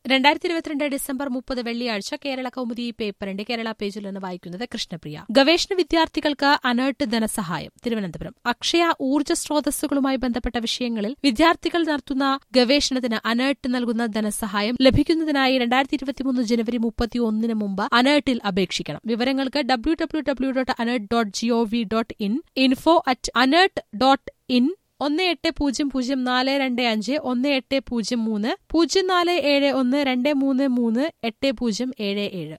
രണ്ടായിരത്തി ഇരുപത്തിരണ്ട് ഡിസംബർ മുപ്പത് വെള്ളിയാഴ്ച കേരള കൗമുദി പേപ്പറിന്റെ കേരള പേജിൽ നിന്ന് വായിക്കുന്നത് കൃഷ്ണപ്രിയ ഗവേഷണ വിദ്യാർത്ഥികൾക്ക് അനേർട്ട് ധനസഹായം തിരുവനന്തപുരം അക്ഷയ ഊർജ്ജ സ്രോതസ്സുകളുമായി ബന്ധപ്പെട്ട വിഷയങ്ങളിൽ വിദ്യാർത്ഥികൾ നടത്തുന്ന ഗവേഷണത്തിന് അനേർട്ട് നൽകുന്ന ധനസഹായം ലഭിക്കുന്നതിനായി രണ്ടായിരത്തി ഇരുപത്തിമൂന്ന് ജനുവരി മുപ്പത്തിയൊന്നിന് മുമ്പ് അനേർട്ടിൽ അപേക്ഷിക്കണം വിവരങ്ങൾക്ക് W W W dot ANERT dot G O V dot in info at ANERT dot in ഒന്ന് എട്ട് പൂജ്യം പൂജ്യം നാല് രണ്ട് അഞ്ച് ഒന്ന് എട്ട് പൂജ്യം മൂന്ന് പൂജ്യം നാല് ഏഴ് ഒന്ന് രണ്ട് മൂന്ന് മൂന്ന് എട്ട് പൂജ്യം ഏഴ് ഏഴ്